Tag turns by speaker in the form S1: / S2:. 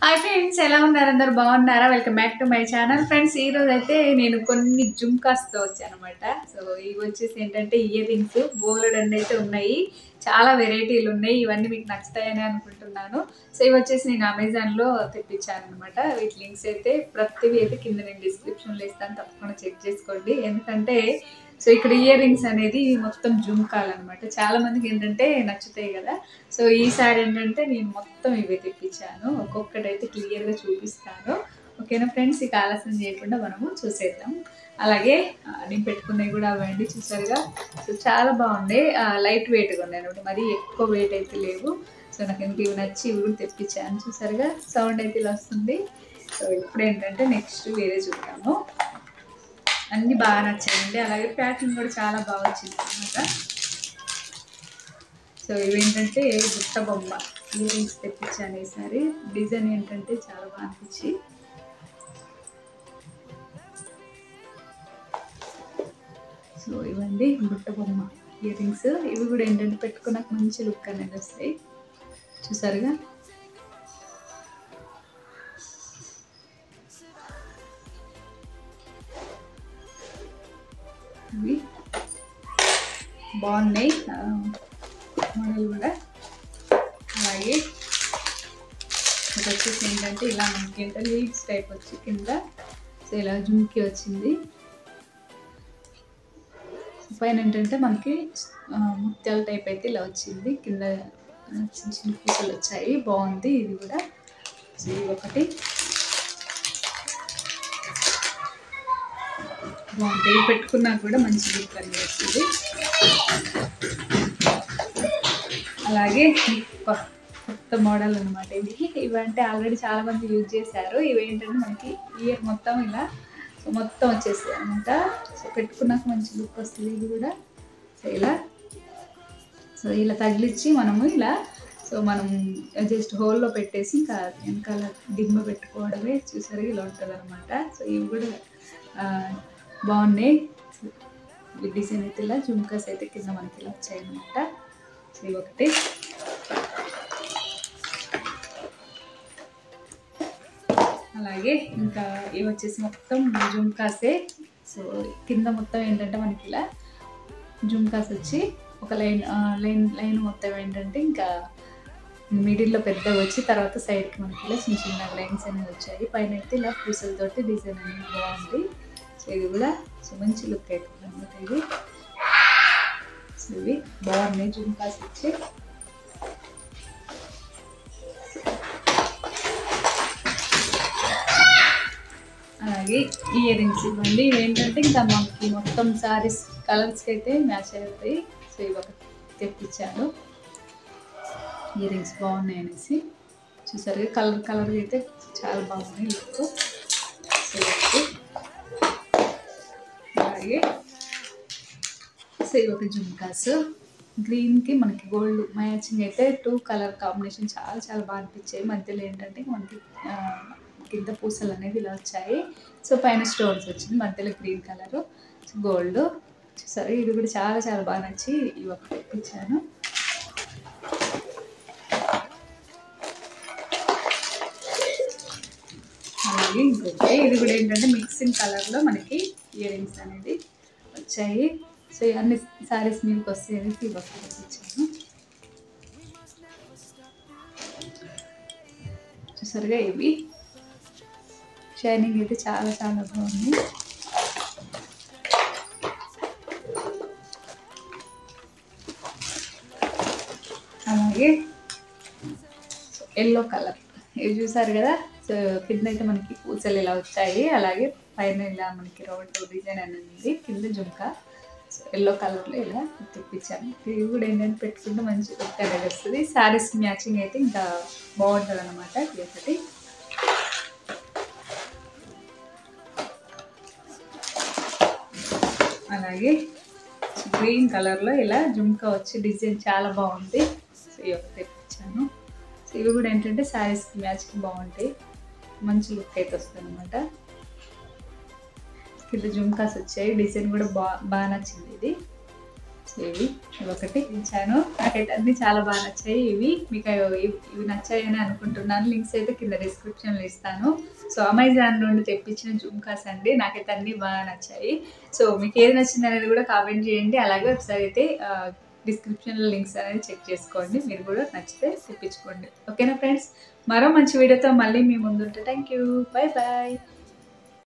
S1: Hi friends ఎలా ఉన్నారు అందరు బాగున్నారా welcome back to my channel friends ఈ రోజు అయితే నేను కొన్ని జుమ్కాస్తో వచ్చాను అనమాట సో ఇవి వచ్చేసి ఏంటంటే ఇయర్ రింగ్స్ బోలెడ్ అండ్ అయితే ఉన్నాయి చాలా వెరైటీలు ఉన్నాయి ఇవన్నీ మీకు నచ్చుతాయని అనుకుంటున్నాను సో ఇవి వచ్చేసి నేను అమెజాన్లో తెప్పించాను అనమాట వీటి లింక్స్ అయితే ప్రతివి అయితే కింద నేను డిస్క్రిప్షన్లో ఇస్తాను తప్పకుండా చెక్ చేసుకోండి ఎందుకంటే సో ఇక్కడ ఇయర్ రింగ్స్ అనేది మొత్తం జుమ్కాలు అనమాట చాలా మందికి ఏంటంటే నచ్చుతాయి కదా సో ఈసారి ఏంటంటే నేను మొత్తం ఇవే తెప్పించాను ఒక్కొక్కటి అయితే క్లియర్గా చూపిస్తాను ఓకేనా ఫ్రెండ్స్ ఇక ఆలస్యం చేయకుండా మనము చూసేద్దాం అలాగే ఆ, నేను పెట్టుకున్నవి కూడా అవండి చూసారుగా సో చాలా బాగుండే లైట్ వెయిట్గా ఉన్నాయి అనమాట మరీ ఎక్కువ వెయిట్ అయితే లేవు సో నాకు ఎందుకు ఇవి నచ్చి ఇవి కూడా తెప్పించాను చూసారుగా సౌండ్ అయితే ఇలా వస్తుంది సో ఇప్పుడు ఏంటంటే నెక్స్ట్ వేరే చూద్దాము అన్నీ బాగా నచ్చాయండి అలాగే ప్యాకింగ్ కూడా చాలా బాగా వచ్చింది అనమాట సో ఇవేంటంటే బుట్ట బొమ్మ ఇయర్ రింగ్స్ తెప్పించాను ఈసారి డిజైన్ ఏంటంటే చాలా బాగా అనిపించి సో ఇవండి బుట్ట బొమ్మ ఇయర్ రింగ్స్ ఇవి కూడా ఏంటంటే పెట్టుకున్నాక మంచి లుక్ అనేది వస్తాయి చూసారుగా ఇవి బాగున్నాయి ఆ, మోడల్ కూడా అలాగే ఇది వచ్చేసి ఏంటంటే ఇలా మనకి ఏంటంటే లీడ్స్ టైప్ వచ్చి కింద సో ఇలా జుమ్కి వచ్చింది పైన ఏంటంటే మనకి ఆ, ముత్యాల టైప్ అయితే ఇలా వచ్చింది కింద ఆ, చిన్న చిన్న పూసలు వచ్చాయి బాగుంది ఇది కూడా సో ఇది ఒకటి బాగుంటాయి ఇవి పెట్టుకున్నా కూడా మంచి లుక్ అనేది వస్తుంది అలాగే కొ- కొత్త మోడల్ అనమాట ఇది ఇవంటే ఆల్రెడీ చాలా మంది యూజ్ చేశారు ఇవి ఏంటంటే మనకి ఇయర్ మొత్తం ఇలా సో మొత్తం వచ్చేస్తాయి అనమాట సో పెట్టుకున్నాక మంచి లుక్ వస్తుంది ఇది కూడా సో ఇలా సో ఇలా తగిలిచ్చి మనము ఇలా సో మనం జస్ట్ హోల్లో పెట్టేసి ఇంకా వెనకాల దిమ్మ పెట్టుకోవడమే చూసారు ఇలా ఉంటుంది అనమాట సో ఇవి కూడా ఆ, బాగున్నాయి ఈ డిజైన్ అయితే ఇలా జుమ్కాస్ అయితే కింద మనకి ఇలా వచ్చాయి అనమాట సో ఇవి ఒకటి అలాగే ఇంకా ఇవి వచ్చేసి మొత్తం జుమ్కాసే సో కింద మొత్తం ఏంటంటే మనకి ఇలా జుమ్కాస్ వచ్చి ఒక లైన్ ఆ, లైన్ లైన్ మొత్తం ఏంటంటే ఇంకా మిడిల్లో పెద్దగా వచ్చి తర్వాత సైడ్కి మనకి ఇలా చిన్న చిన్న లైన్స్ అనేవి వచ్చాయి పైన అయితే ఇలా పూసలతోటి డిజైన్ అనేది బాగుంది సో ఇది కూడా సో మంచి లుక్ అవుతుంది అనమాట ఇది సో ఇవి బాగున్నాయి జుమ్కాస్ వచ్చి అలాగే ఇయర్ రింగ్స్ ఇవ్వండి ఇవి ఏంటంటే ఇంకా మనకి మొత్తం సారీస్ కలర్స్కి అయితే మ్యాచ్ అవుతాయి సో ఇవి ఒక తెప్పించాను ఇయర్ రింగ్స్ బాగున్నాయి అనేసి చూసారు కలర్ కలర్ అయితే చాలా బాగున్నాయి లుక్ సో ఇవి. అలాగే సో ఇవి ఒక జుమ్కాస్ గ్రీన్కి మనకి గోల్డ్ మ్యాచింగ్ అయితే టూ కలర్ కాంబినేషన్ చాలా చాలా బాగా అనిపించాయి మధ్యలో ఏంటంటే మనకి ఆ, కింద పూసలు అనేది ఇలా వచ్చాయి సో పైన స్టోన్స్ వచ్చింది మధ్యలో గ్రీన్ కలర్ గోల్డ్ చూసారు ఇది కూడా చాలా చాలా బాగా నచ్చి ఇవి ఒకటి తెప్పించాను అలాగే ఇంకొకటి ఇది కూడా ఏంటంటే మిక్సింగ్ కలర్లో మనకి ఇయర్ రింగ్స్ అనేది వచ్చాయి సో అన్ని సారీస్ మీదకి వస్తాయి అనేసి ఇవి ఒకటి తెప్పించాను చూసారుగా ఇవి షైనింగ్ అయితే చాలా చాలా బాగుంది అలాగే ఎల్లో కలర్ ఇవి చూసారు కదా సో కింద అయితే మనకి పూసలు ఇలా వచ్చాయి అలాగే పైన ఇలా మనకి రోడ్ డిజైన్ అనేది ఉంది కింద జుంక సో ఎల్లో కలర్లో ఇలా తెప్పించాను ఇవి కూడా ఏంటంటే పెట్టుకుంటే మంచి లుక్ అనేది వస్తుంది శారీస్ మ్యాచింగ్ అయితే ఇంకా బాగుంటుంది అనమాట ఇది ఒకటి అలాగే గ్రీన్ కలర్లో ఇలా జుంకా వచ్చి డిజైన్ చాలా బాగుంది సో ఇవి ఒకటి తెప్పించాను సో ఇవి కూడా ఏంటంటే శారీస్కి మ్యాచ్కి బాగుంటాయి మంచి లుక్ అయితే వస్తుంది అనమాట కింద జుమ్కాస్ వచ్చాయి డిజైన్ కూడా బా బాగా నచ్చింది ఇది సో ఇవి ఇవి ఒకటి ఇచ్చాను నాకైతే అన్ని చాలా బాగా నచ్చాయి ఇవి మీకు ఇవి ఇవి నచ్చాయని అనుకుంటున్నాను లింక్స్ అయితే కింద డిస్క్రిప్షన్లో ఇస్తాను సో అమెజాన్ నుండి తెప్పించిన జుమ్కాస్ అండి నాకైతే అన్ని బాగా నచ్చాయి సో మీకు ఏది నచ్చింది అనేది కూడా కామెంట్ చేయండి అలాగే ఒకసారి అయితే డిస్క్రిప్షన్లో లింక్స్ అనేది చెక్ చేసుకోండి మీరు కూడా నచ్చితే తెప్పించుకోండి ఓకేనా ఫ్రెండ్స్ మరో మంచి వీడియోతో మళ్ళీ మీ ముందుంటే థ్యాంక్ యూ బాయ్ బాయ్